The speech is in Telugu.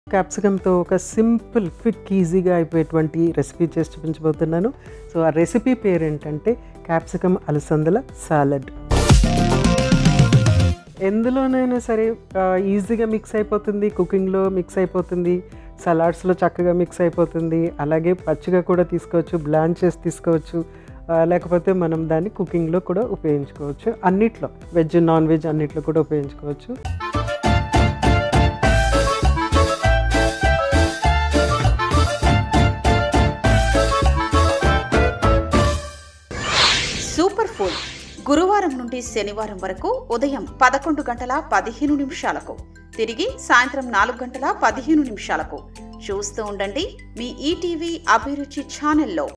క్యాప్సికమ్తో ఒక సింపుల్ క్విక్ ఈజీగా అయిపోయేటువంటి రెసిపీ చేసి చూపించబోతున్నాను సో ఆ రెసిపీ పేరు ఏంటంటే క్యాప్సికమ్ అలసందల సాలడ్ ఎందులోనైనా సరే ఆ, ఈజీగా మిక్స్ అయిపోతుంది కుకింగ్లో మిక్స్ అయిపోతుంది సలాడ్స్లో చక్కగా మిక్స్ అయిపోతుంది అలాగే పచ్చిగా కూడా తీసుకోవచ్చు బ్లాండ్ చేసి తీసుకోవచ్చు ఆ, లేకపోతే మనం దాన్ని కుకింగ్లో కూడా ఉపయోగించుకోవచ్చు అన్నిట్లో వెజ్ నాన్ వెజ్ అన్నిట్లో కూడా ఉపయోగించుకోవచ్చు సూపర్ ఫుడ్ గురువారం నుండి శనివారం వరకు ఉదయం పదకొండు గంటల పదిహేను నిమిషాలకు తిరిగి సాయంత్రం నాలుగు గంటల పదిహేను నిమిషాలకు చూస్తూ ఉండండి మీ ఈటీవీ అభిరుచి ఛానల్లో